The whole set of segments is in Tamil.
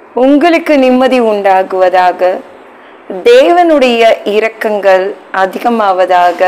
உங்களுக்கு நிம்மதி உண்டாகுவதாக தேவனுடைய இரக்கங்கள் அதிகமாவதாக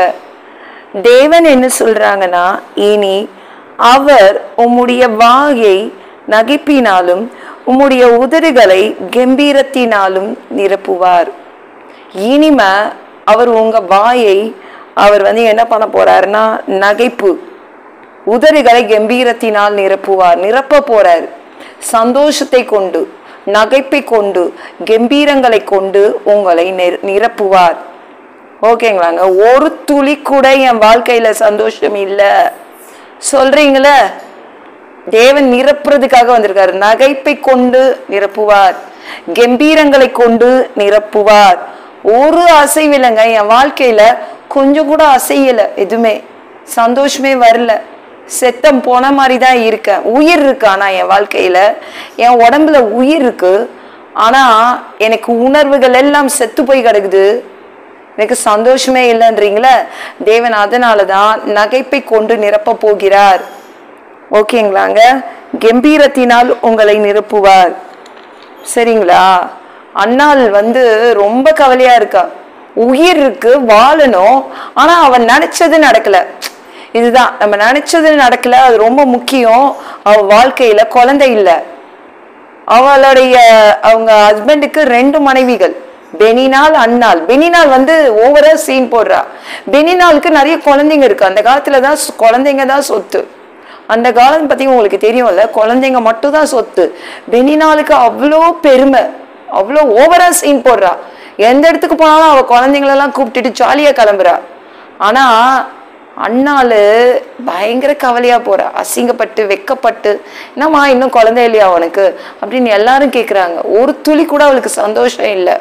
தேவன் என்ன சொல்றாங்கன்னா இனி அவர் உம்முடைய வாயை நகைப்பினாலும் உம்முடைய உதடுகளை கம்பீரத்தினாலும் நிரப்புவார் இனிமே அவர் உங்க வாயை அவர் வந்து என்ன பண்ண போறாருன்னா நகைப்பு உதடுகளை கம்பீரத்தினால் நிரப்புவார் நிரப்ப போறார் சந்தோஷத்தை கொண்டு நகைப்பை கொண்டு கம்பீரங்களை கொண்டு உங்களை நிர- நிரப்புவார் ஓகேங்களாங்க ஒரு துளி கூட என் வாழ்க்கையில சந்தோஷம் இல்லை சொல்றீங்களே தேவன் நிரப்புறதுக்காக வந்திருக்காரு நகைப்பை கொண்டு நிரப்புவார் கம்பீரங்களை கொண்டு நிரப்புவார் ஒரு அசைவில்லைங்க என் வாழ்க்கையில கொஞ்சம் கூட அசையல எதுவுமே சந்தோஷமே வரல செத்தம் போன மாதிரி தான் இருக்கேன் உயிர் இருக்கு ஆனா என் வாழ்க்கையில என் உடம்புல உயிர் இருக்கு ஆனா எனக்கு உணர்வுகள் எல்லாம் செத்து போய் கிடக்குது எனக்கு சந்தோஷமே இல்லைன்றீங்களே தேவன் அதனால தான் நகைப்பை கொண்டு நிரப்ப போகிறார் ஓகேங்களாங்க கம்பீரத்தினால் உங்களை நிரப்புவார் சரிங்களா அண்ணாள் வந்து ரொம்ப கவலையா இருக்கா உயிர் இருக்கு வாழணும் ஆனா அவன் நினைச்சது நடக்கல இதுதான் நம்ம நினைச்சது நடக்கல அது ரொம்ப முக்கியம் அவ வாழ்க்கையில குழந்தை இல்லை அவளுடைய அவங்க ஹஸ்பண்டுக்கு ரெண்டு மனைவிகள் பெனினால் அண்ணாள் பெனினால் வந்து ஓவரா சீன் போடுறா பெனினாலுக்கு நிறைய குழந்தைங்க இருக்கு அந்த காலத்துல தான் சொ- குழந்தைங்க தான் சொத்து அந்த காலம் பத்தி உங்களுக்கு தெரியும்ல குழந்தைங்க மட்டும் தான் சொத்து பெனினாலுக்கு அவ்வளோ பெருமை அவ்வளோ ஓவரா சீன் போடுறா எந்த இடத்துக்கு போனாலும் அவ குழந்தைங்களெல்லாம் கூப்பிட்டுட்டு ஜாலியா கிளம்புறா ஆனா அண்ணாளு பயங்கர கவலையா போறா அசிங்கப்பட்டு வெக்கப்பட்டு என்னம்மா இன்னும் குழந்தை இல்லையா அவனுக்கு அப்படின்னு எல்லாரும் கேக்குறாங்க ஒரு துளி கூட அவளுக்கு சந்தோஷம் இல்லை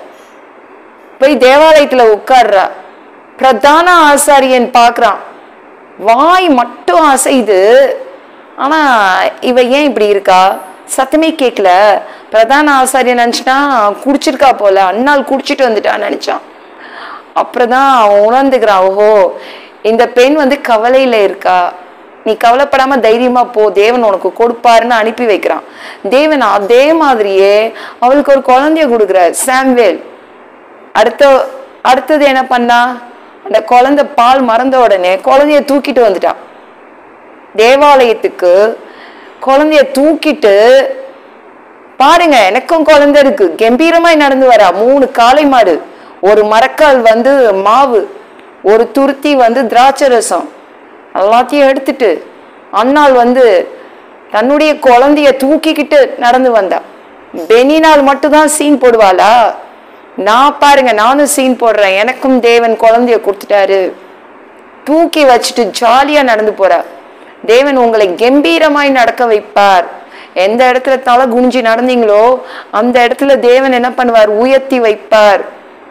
போய் தேவாலயத்துல உட்கார்றா பிரதான ஆசாரியன் பார்க்கறான் வாய் மட்டும் அசைது ஆனா இவ ஏன் இப்படி இருக்கா சத்தமே கேட்கல பிரதான ஆசாரியன் நினைச்சிட்டா குடிச்சிருக்கா போல அண்ணாள் குடிச்சிட்டு வந்துட்டான்னு நினைச்சான் அப்புறம்தான் அவன் உணர்ந்துக்கிறான் ஓஹோ இந்த பெண் வந்து கவலையில இருக்கா நீ கவலைப்படாம தைரியமா போ தேவன் உனக்கு கொடுப்பாருன்னு அனுப்பி வைக்கிறான் தேவன் அதே மாதிரியே அவளுக்கு ஒரு குழந்தைய கொடுக்குறார் சாம்வேல் அடுத்த அடுத்தது என்ன பண்ணா அந்த குழந்தை பால் மறந்த உடனே குழந்தைய தூக்கிட்டு வந்துட்டான் தேவாலயத்துக்கு குழந்தைய தூக்கிட்டு பாருங்க எனக்கும் குழந்தை இருக்கு கம்பீரமாய் நடந்து வரா மூணு காளை மாடு ஒரு மரக்கால் வந்து மாவு ஒரு துருத்தி வந்து திராட்சை ரசம் எல்லாத்தையும் எடுத்துட்டு அண்ணாள் வந்து தன்னுடைய குழந்தைய தூக்கிக்கிட்டு நடந்து வந்தா பெனினால் மட்டும்தான் சீன் போடுவாளா நான் பாருங்க நானும் சீன் போடுறேன் எனக்கும் தேவன் குழந்தைய கொடுத்துட்டாரு தூக்கி வச்சுட்டு ஜாலியா நடந்து போறா தேவன் உங்களை கம்பீரமாய் நடக்க வைப்பார் எந்த இடத்துல தலை குனிஞ்சு நடந்தீங்களோ அந்த இடத்துல தேவன் என்ன பண்ணுவார் உயர்த்தி வைப்பார்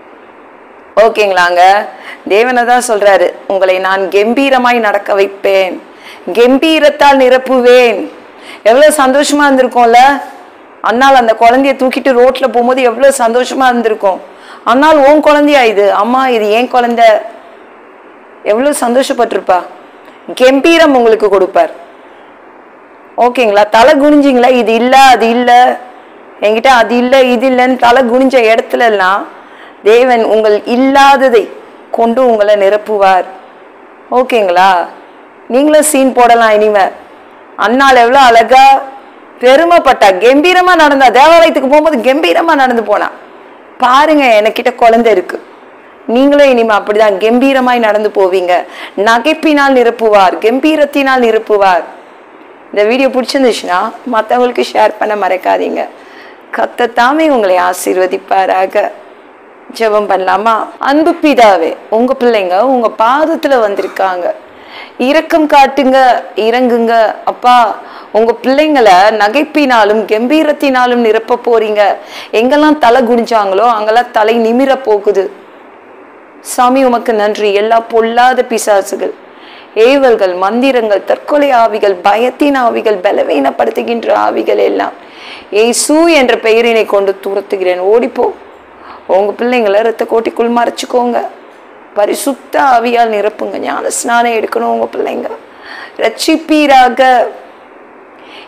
ஓகேங்களாங்க தேவனை தான் சொல்றாரு உங்களை நான் கம்பீரமாய் நடக்க வைப்பேன் கம்பீரத்தால் நிரப்புவேன் எவ்வளவு சந்தோஷமா இருந்திருக்கும்ல அண்ணால் அந்த குழந்தைய தூக்கிட்டு ரோட்ல போகும்போது எவ்வளவு சந்தோஷமா இருந்திருக்கும் அண்ணால் உன் குழந்தையா இது அம்மா இது ஏன் குழந்தை எவ்வளவு சந்தோஷப்பட்டிருப்பா கம்பீரம் உங்களுக்கு கொடுப்பார் ஓகேங்களா தலை குனிஞ்சிங்களா இது இல்ல அது இல்ல என்கிட்ட அது இல்ல இது இல்லைன்னு தலை குனிஞ்ச இடத்துல எல்லாம் தேவன் உங்கள் இல்லாததை கொண்டு உங்களை நிரப்புவார் ஓகேங்களா நீங்களும் சீன் போடலாம் இனிமே அண்ணாள் எவ்வளோ அழகா பெருமைப்பட்டா கம்பீரமா நடந்தா தேவாலயத்துக்கு போகும்போது கம்பீரமா நடந்து போனா பாருங்க எனக்கிட்ட குழந்தை இருக்கு நீங்களும் இனிமே அப்படிதான் கம்பீரமாய் நடந்து போவீங்க நகைப்பினால் நிரப்புவார் கம்பீரத்தினால் நிரப்புவார் இந்த வீடியோ பிடிச்சிருந்துச்சுன்னா மற்றவங்களுக்கு ஷேர் பண்ண மறக்காதீங்க கத்தத்தாமே உங்களை ஆசீர்வதிப்பாராக ஜெபம் பண்ணலாமா அன்பு பிதாவே உங்க பிள்ளைங்க உங்க பாதத்துல வந்திருக்காங்க இரக்கம் காட்டுங்க இறங்குங்க அப்பா உங்க பிள்ளைங்களை நகைப்பினாலும் கம்பீரத்தினாலும் நிரப்ப போறீங்க எங்கெல்லாம் தலை குனிஞ்சாங்களோ அங்கெல்லாம் தலை நிமிர போகுது சாமி உமக்கு நன்றி எல்லா பொல்லாத பிசாசுகள் ஏவல்கள் மந்திரங்கள் தற்கொலை ஆவிகள் பயத்தின் ஆவிகள் பலவீனப்படுத்துகின்ற ஆவிகள் எல்லாம் ஏசு என்ற பெயரினை கொண்டு துரத்துகிறேன் ஓடிப்போ உங்க பிள்ளைங்களை ரத்த கோட்டிக்குள் மறைச்சுக்கோங்க பரிசுத்த ஆவியால் நிரப்புங்க ஞான ஸ்நானம் எடுக்கணும் உங்க பிள்ளைங்க ரட்சிப்பீராக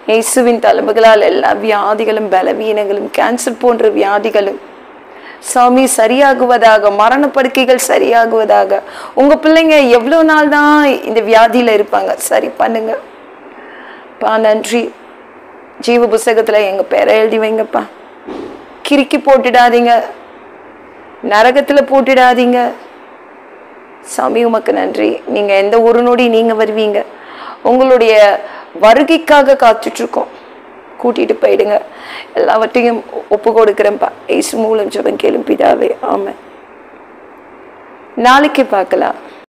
இயேசுவின் தலைமைகளால் எல்லா வியாதிகளும் பலவீனங்களும் கேன்சர் போன்ற வியாதிகளும் சாமி சரியாகுவதாக மரண படுக்கைகள் சரியாகுவதாக உங்க பிள்ளைங்க எவ்வளவு நாள் தான் இந்த வியாதியில இருப்பாங்க சரி பண்ணுங்க பா நன்றி ஜீவ புஸ்தகத்துல எங்க பேரை எழுதி வைங்கப்பா கிறுக்கி போட்டுடாதீங்க நரகத்துல போட்டுடாதீங்க சாமி உமக்கு நன்றி நீங்க எந்த ஒரு நொடி நீங்க வருவீங்க உங்களுடைய வருகைக்காக காத்துட்டு இருக்கோம் கூட்டிட்டு போயிடுங்க எல்லாவற்றையும் ஒப்பு கொடுக்குறேன்ப்பா ஏசு மூலம் ஜெபம் கேளும் பிதாவே ஆமென் நாளைக்கு பார்க்கலாம்